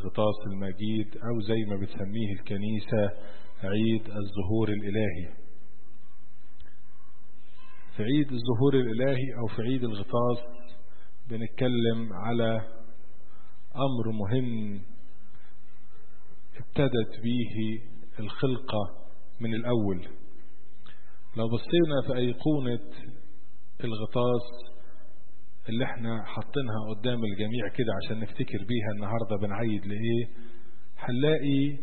الغطاس المجيد أو زي ما بتسميه الكنيسة عيد الظهور الإلهي في عيد الظهور الإلهي أو في عيد الغطاس بنتكلم على أمر مهم ابتدت به الخلقة من الأول لو بصينا في أيقونة الغطاس اللي احنا حاطينها قدام الجميع كده عشان نفتكر بيها النهاردة بنعيد لإيه هنلاقي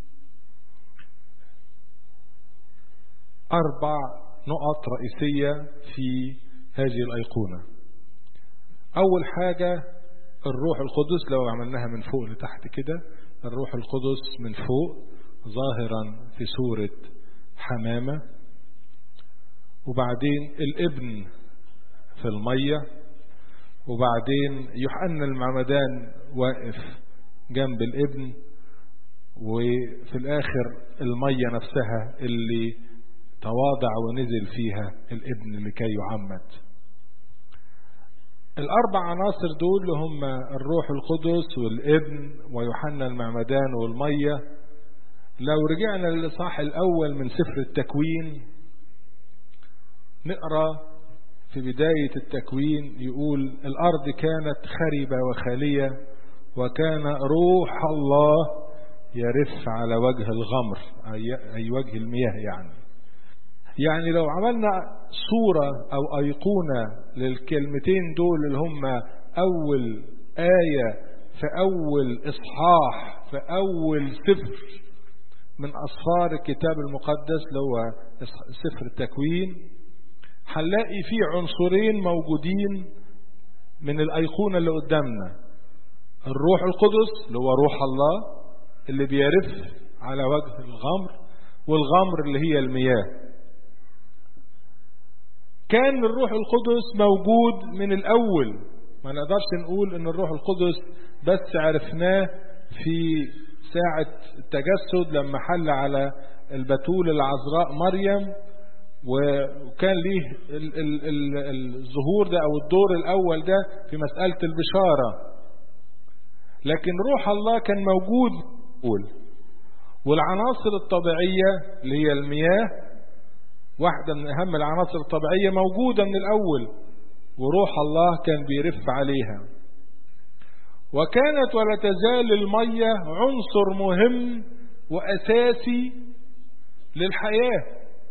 أربع نقط رئيسية في هذه الأيقونة أول حاجة الروح القدس لو عملناها من فوق لتحت كده الروح القدس من فوق ظاهرا في صورة حمامة وبعدين الابن في المية وبعدين يوحنا المعمدان واقف جنب الابن وفي الآخر المية نفسها اللي تواضع ونزل فيها الابن لكي يعمد الأربع عناصر دول هم الروح القدس والابن ويوحنا المعمدان والمية لو رجعنا للإصحاح الأول من سفر التكوين نقرأ في بداية التكوين يقول الأرض كانت خربة وخالية وكان روح الله يرف على وجه الغمر أي وجه المياه يعني يعني لو عملنا صورة أو أيقونة للكلمتين دول اللي هم أول آية في أول إصحاح في أول سفر من أسفار الكتاب المقدس اللي هو سفر التكوين هنلاقي فيه عنصرين موجودين من الأيقونة اللي قدامنا الروح القدس اللي هو روح الله اللي بيرف على وجه الغمر والغمر اللي هي المياه كان الروح القدس موجود من الأول ما نقدرش نقول ان الروح القدس بس عرفناه في ساعة التجسد لما حل على البتول العذراء مريم وكان ليه الظهور ده او الدور الاول ده في مسألة البشارة لكن روح الله كان موجود والعناصر الطبيعية اللي هي المياه واحدة من أهم العناصر الطبيعية موجودة من الأول وروح الله كان بيرف عليها وكانت ولا تزال المية عنصر مهم وأساسي للحياة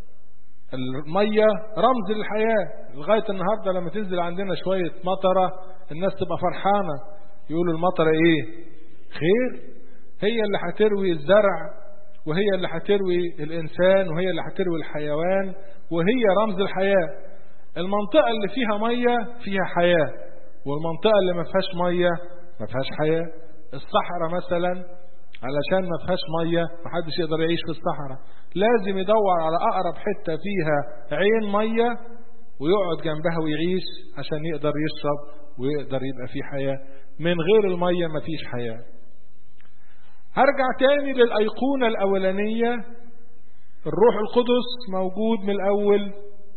المية رمز للحياة لغاية النهاردة لما تنزل عندنا شوية مطرة الناس تبقى فرحانة يقولوا المطرة ايه خير هي اللي هتروي الزرع وهي اللي هتروي الإنسان وهي اللي هتروي الحيوان وهي رمز الحياة المنطقة اللي فيها مية فيها حياة والمنطقة اللي ما فيهاش مية ما فيهاش حياة الصحراء مثلا علشان ما فيهاش مية ما حدش يقدر يعيش في الصحراء لازم يدور على أقرب حتة فيها عين مية ويقعد جنبها ويعيش عشان يقدر يشرب ويقدر يبقى فيه حياة من غير المية ما فيش حياة هرجع تاني للأيقونة الأولانية الروح القدس موجود من الأول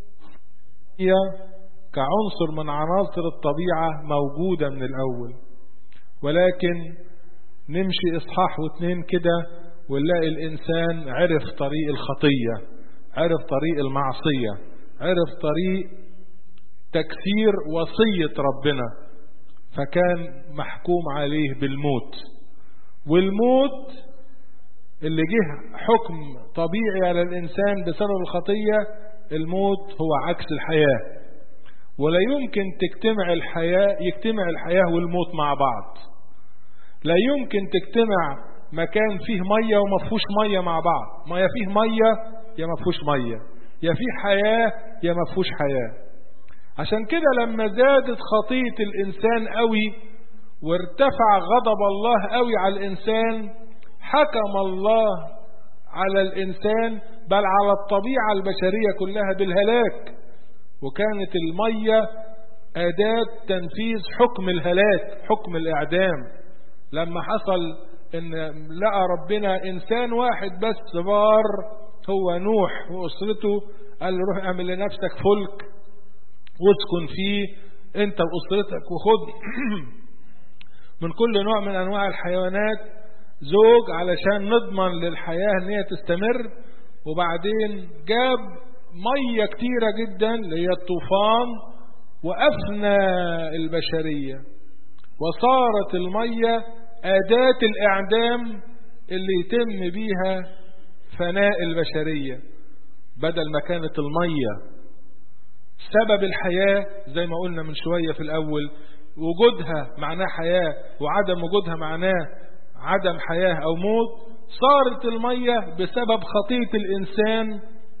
هي كعنصر من عناصر الطبيعة موجودة من الأول ولكن نمشي إصحاح واثنين كده ونلاقي الإنسان عرف طريق الخطية عرف طريق المعصية عرف طريق تكسير وصية ربنا فكان محكوم عليه بالموت والموت اللي جه حكم طبيعي على الإنسان بسبب الخطية الموت هو عكس الحياة ولا يمكن تجتمع الحياة يجتمع الحياة والموت مع بعض لا يمكن تجتمع مكان فيه مية وما فيهوش مية مع بعض ما يا فيه مية يا ما فيهوش مية يا فيه حياة يا ما فيهوش حياة عشان كده لما زادت خطية الإنسان قوي وارتفع غضب الله قوي على الإنسان حكم الله على الإنسان بل على الطبيعة البشرية كلها بالهلاك وكانت المية أداة تنفيذ حكم الهلاك حكم الإعدام لما حصل إن لقى ربنا إنسان واحد بس بار هو نوح وأسرته قال له روح اعمل لنفسك فلك واسكن فيه أنت وأسرتك وخد من كل نوع من أنواع الحيوانات زوج علشان نضمن للحياة ان هي تستمر وبعدين جاب مية كتيرة جدا اللي هي الطوفان وأفنى البشرية وصارت المية أداة الإعدام اللي يتم بيها فناء البشرية بدل ما كانت المية سبب الحياة زي ما قلنا من شوية في الأول وجودها معناه حياة وعدم وجودها معناه عدم حياة أو موت صارت المية بسبب خطية الإنسان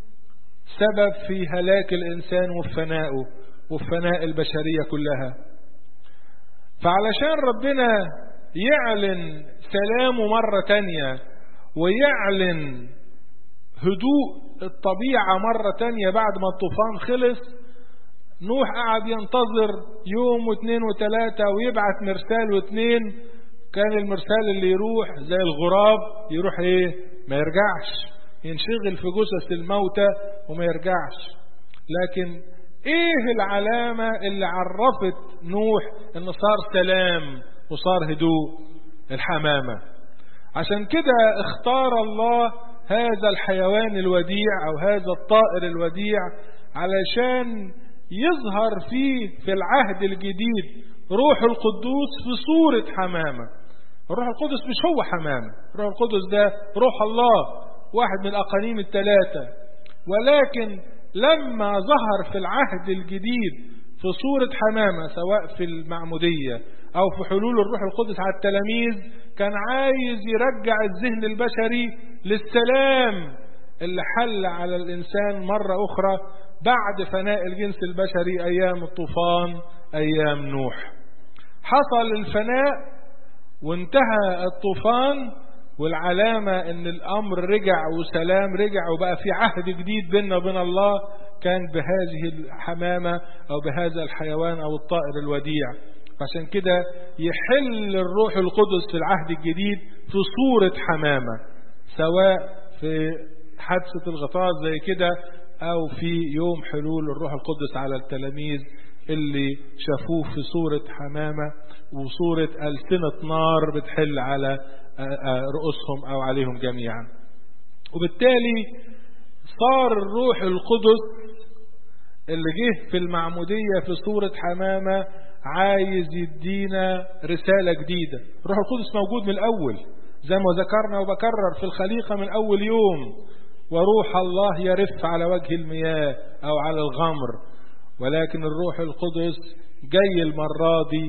سبب في هلاك الإنسان وفنائه وفناء البشرية كلها فعلشان ربنا يعلن سلامه مرة تانية ويعلن هدوء الطبيعة مرة تانية بعد ما الطوفان خلص نوح قعد ينتظر يوم واثنين وثلاثة ويبعت مرسال واثنين كان المرسال اللي يروح زي الغراب يروح ايه ما يرجعش ينشغل في جثث الموتى وما يرجعش لكن ايه العلامة اللي عرفت نوح ان صار سلام وصار هدوء الحمامة عشان كده اختار الله هذا الحيوان الوديع او هذا الطائر الوديع علشان يظهر فيه في العهد الجديد روح القدوس في صورة حمامة الروح القدس مش هو حمامة الروح القدس ده روح الله واحد من الأقانيم الثلاثة ولكن لما ظهر في العهد الجديد في صورة حمامة سواء في المعمودية أو في حلول الروح القدس على التلاميذ كان عايز يرجع الذهن البشري للسلام اللي حل على الإنسان مرة أخرى بعد فناء الجنس البشري أيام الطوفان أيام نوح حصل الفناء وانتهى الطوفان والعلامة ان الامر رجع وسلام رجع وبقى في عهد جديد بيننا وبين الله كان بهذه الحمامة او بهذا الحيوان او الطائر الوديع عشان كده يحل الروح القدس في العهد الجديد في صورة حمامة سواء في حادثة الغطاس زي كده او في يوم حلول الروح القدس على التلاميذ اللي شافوه في صورة حمامة وصورة ألسنة نار بتحل على رؤوسهم أو عليهم جميعا وبالتالي صار الروح القدس اللي جه في المعمودية في صورة حمامة عايز يدينا رسالة جديدة الروح القدس موجود من الأول زي ما ذكرنا وبكرر في الخليقة من أول يوم وروح الله يرف على وجه المياه أو على الغمر ولكن الروح القدس جاي المرة دي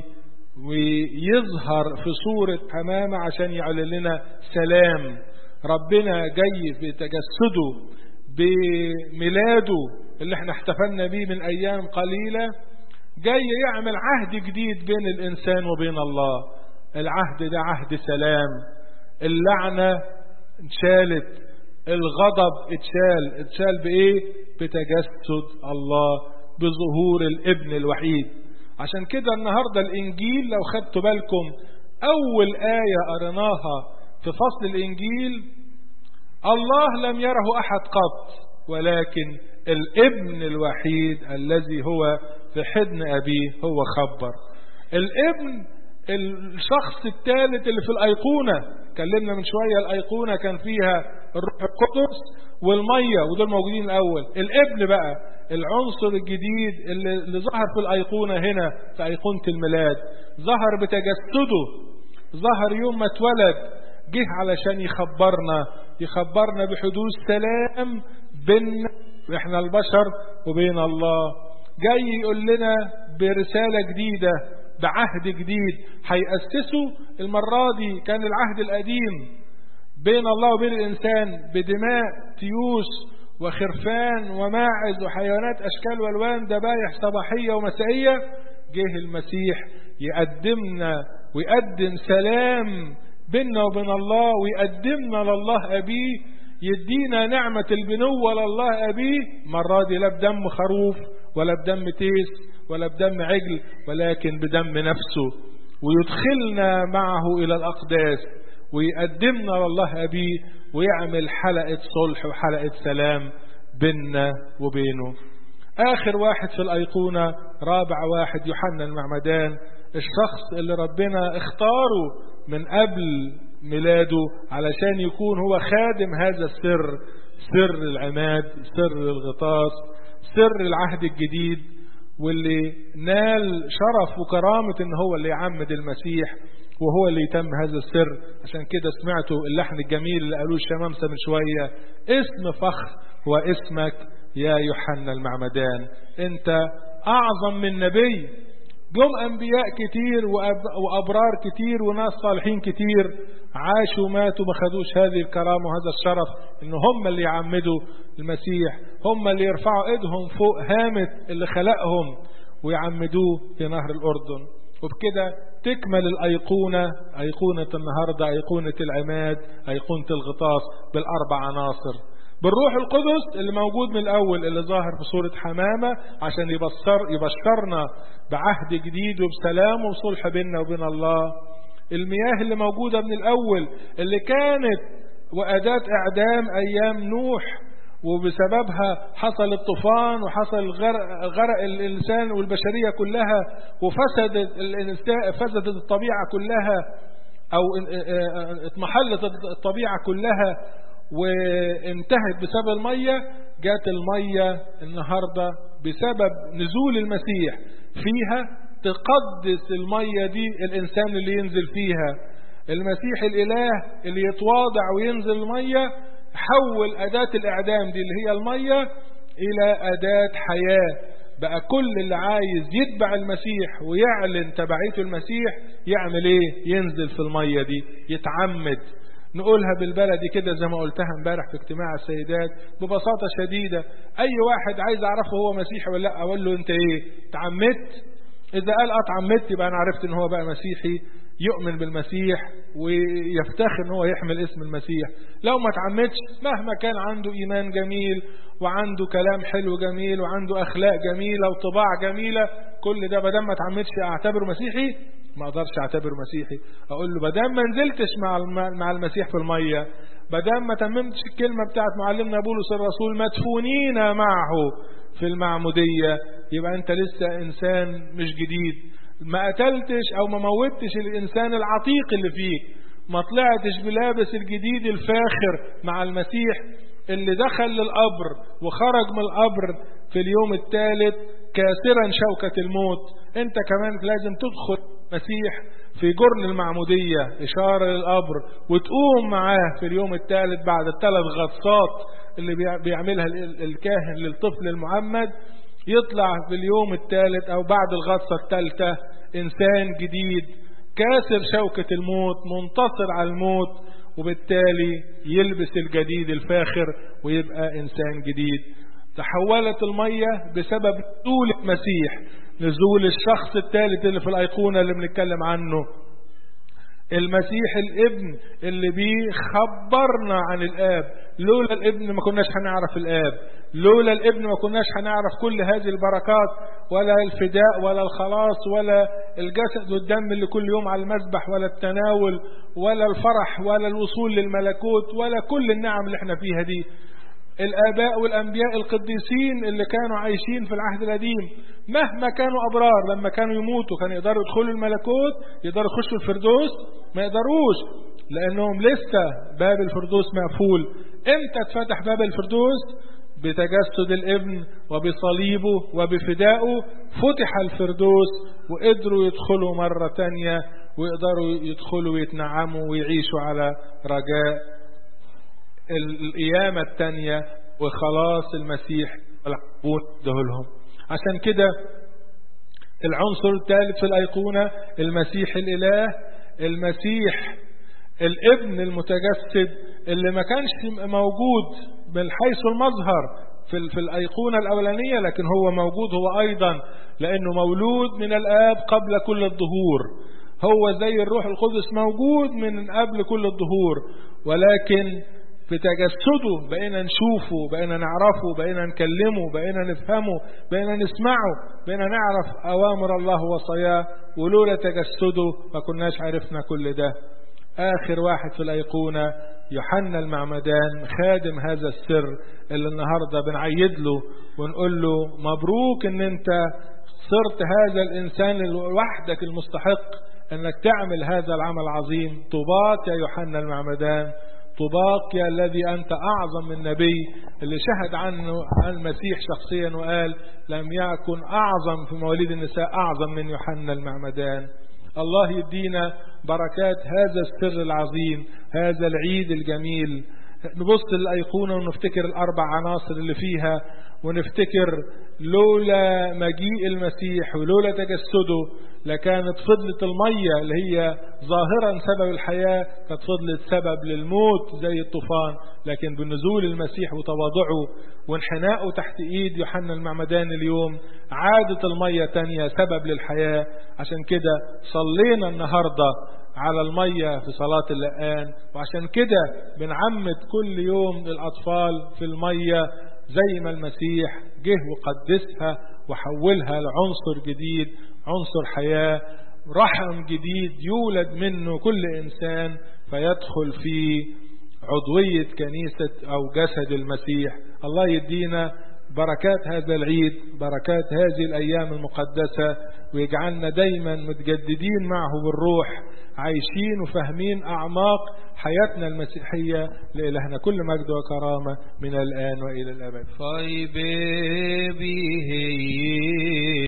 ويظهر في صورة حمامة عشان يعلن لنا سلام ربنا جاي بتجسده بميلاده اللي احنا احتفلنا بيه من ايام قليلة جاي يعمل عهد جديد بين الانسان وبين الله العهد ده عهد سلام اللعنة اتشالت الغضب اتشال اتشال بايه بتجسد الله بظهور الابن الوحيد عشان كده النهاردة الإنجيل لو خدتوا بالكم أول آية قريناها في فصل الإنجيل الله لم يره أحد قط ولكن الابن الوحيد الذي هو في حضن أبيه هو خبر الابن الشخص الثالث اللي في الأيقونة كلمنا من شوية الأيقونة كان فيها الروح القدس والمية ودول موجودين الأول الابن بقى العنصر الجديد اللي, اللي ظهر في الأيقونة هنا في أيقونة الميلاد ظهر بتجسده ظهر يوم ما اتولد جه علشان يخبرنا يخبرنا بحدوث سلام بيننا احنا البشر وبين الله جاي يقول لنا برسالة جديدة بعهد جديد هيأسسوا المرة دي كان العهد القديم بين الله وبين الإنسان بدماء تيوس وخرفان وماعز وحيوانات أشكال والوان ذبايح صباحية ومسائية جه المسيح يقدمنا ويقدم سلام بيننا وبين الله ويقدمنا لله أبيه يدينا نعمة البنوة لله أبيه مرة دي لا بدم خروف ولا بدم تيس ولا بدم عجل ولكن بدم نفسه ويدخلنا معه إلى الأقداس ويقدمنا لله أبيه ويعمل حلقة صلح وحلقة سلام بيننا وبينه آخر واحد في الأيقونة رابع واحد يوحنا المعمدان الشخص اللي ربنا اختاره من قبل ميلاده علشان يكون هو خادم هذا السر سر العماد سر الغطاس سر العهد الجديد واللي نال شرف وكرامة ان هو اللي يعمد المسيح وهو اللي يتم هذا السر عشان كده سمعتوا اللحن الجميل اللي قالوه الشمامسة من شوية اسم فخر واسمك يا يوحنا المعمدان انت اعظم من نبي جم انبياء كتير وابرار كتير وناس صالحين كتير عاشوا ماتوا ما خدوش هذه الكرامه وهذا الشرف ان هم اللي يعمدوا المسيح هم اللي يرفعوا ايدهم فوق هامه اللي خلقهم ويعمدوه في نهر الاردن وبكده تكمل الايقونه ايقونه النهارده ايقونه العماد ايقونه الغطاس بالاربع عناصر بالروح القدس اللي موجود من الأول اللي ظاهر في صورة حمامة عشان يبصر يبشرنا بعهد جديد وبسلام وصلح بيننا وبين الله المياه اللي موجودة من الأول اللي كانت وأداة إعدام أيام نوح وبسببها حصل الطوفان وحصل غرق, غرق الإنسان والبشرية كلها وفسدت فسدت الطبيعة كلها أو اضمحلت الطبيعة كلها وانتهت بسبب المية جات المية النهاردة بسبب نزول المسيح فيها تقدس المية دي الإنسان اللي ينزل فيها المسيح الإله اللي يتواضع وينزل المية حول أداة الإعدام دي اللي هي المية إلى أداة حياة بقى كل اللي عايز يتبع المسيح ويعلن تبعيته المسيح يعمل ايه ينزل في المية دي يتعمد نقولها بالبلدي كده زي ما قلتها امبارح في اجتماع السيدات ببساطة شديدة أي واحد عايز أعرفه هو مسيحي ولا لا أقول له أنت إيه تعمدت إذا قال أه تعمدت يبقى أنا عرفت إن هو بقى مسيحي يؤمن بالمسيح ويفتخر ان هو يحمل اسم المسيح لو ما تعمدش مهما كان عنده ايمان جميل وعنده كلام حلو جميل وعنده اخلاق جميله وطباع جميله كل ده بدل ما تعمدش اعتبره مسيحي ما اقدرش اعتبره مسيحي اقول له بدل ما نزلتش مع مع المسيح في الميه بدل ما تممتش الكلمه بتاعت معلمنا بولس الرسول مدفونين معه في المعموديه يبقى انت لسه انسان مش جديد ما قتلتش او ما موتش الانسان العتيق اللي فيك ما طلعتش بلابس الجديد الفاخر مع المسيح اللي دخل للقبر وخرج من القبر في اليوم الثالث كاسرا شوكة الموت انت كمان لازم تدخل مسيح في جرن المعمودية إشارة للقبر وتقوم معاه في اليوم الثالث بعد الثلاث غطسات اللي بيعملها الكاهن للطفل المعمد يطلع في اليوم الثالث أو بعد الغطسة الثالثة إنسان جديد كاسر شوكة الموت منتصر على الموت وبالتالي يلبس الجديد الفاخر ويبقى إنسان جديد تحولت المية بسبب نزول المسيح نزول الشخص الثالث اللي في الأيقونة اللي بنتكلم عنه المسيح الابن اللي بيخبرنا عن الآب لولا الابن ما كناش هنعرف الآب لولا الابن ما كناش هنعرف كل هذه البركات ولا الفداء ولا الخلاص ولا الجسد والدم اللي كل يوم على المذبح ولا التناول ولا الفرح ولا الوصول للملكوت ولا كل النعم اللي احنا فيها دي الآباء والأنبياء القديسين اللي كانوا عايشين في العهد القديم مهما كانوا أبرار لما كانوا يموتوا كانوا يقدروا يدخلوا الملكوت يقدروا يخشوا الفردوس ما يقدروش لأنهم لسه باب الفردوس مقفول امتى اتفتح باب الفردوس بتجسد الابن وبصليبه وبفدائه فتح الفردوس وقدروا يدخلوا مرة تانية ويقدروا يدخلوا ويتنعموا ويعيشوا على رجاء القيامة التانية وخلاص المسيح والعبود لهم عشان كده العنصر الثالث في الأيقونة المسيح الإله المسيح الابن المتجسد اللي ما كانش موجود من حيث المظهر في, في الأيقونة الأولانية لكن هو موجود هو أيضا لأنه مولود من الآب قبل كل الظهور هو زي الروح القدس موجود من قبل كل الظهور ولكن بتجسده بقينا نشوفه بقينا نعرفه بقينا نكلمه بقينا نفهمه بقينا نسمعه بقينا نعرف أوامر الله وصاياه ولولا تجسده ما كناش عرفنا كل ده آخر واحد في الأيقونة يوحنا المعمدان خادم هذا السر اللي النهاردة بنعيد له ونقول له مبروك ان انت صرت هذا الإنسان وحدك المستحق أنك تعمل هذا العمل العظيم طوباك يا يوحنا المعمدان طوباك يا الذي أنت أعظم من نبي اللي شهد عنه المسيح شخصيا وقال لم يكن أعظم في مواليد النساء أعظم من يوحنا المعمدان الله يدينا بركات هذا السر العظيم هذا العيد الجميل نبص للأيقونة ونفتكر الأربع عناصر اللي فيها ونفتكر لولا مجيء المسيح ولولا تجسده لكانت فضلة المية اللي هي ظاهرا سبب الحياة كانت فضلة سبب للموت زي الطوفان لكن بنزول المسيح وتواضعه وانحنائه تحت ايد يوحنا المعمدان اليوم عادت المية تانية سبب للحياة عشان كده صلينا النهاردة على المية في صلاة اللقان وعشان كده بنعمد كل يوم الأطفال في المية زي ما المسيح جه وقدسها وحولها لعنصر جديد عنصر حياة رحم جديد يولد منه كل إنسان فيدخل في عضوية كنيسة أو جسد المسيح الله يدينا بركات هذا العيد بركات هذه الأيام المقدسة ويجعلنا دايما متجددين معه بالروح عايشين وفاهمين أعماق حياتنا المسيحية لإلهنا كل مجد وكرامة من الآن وإلى الأبد Fai bebi hei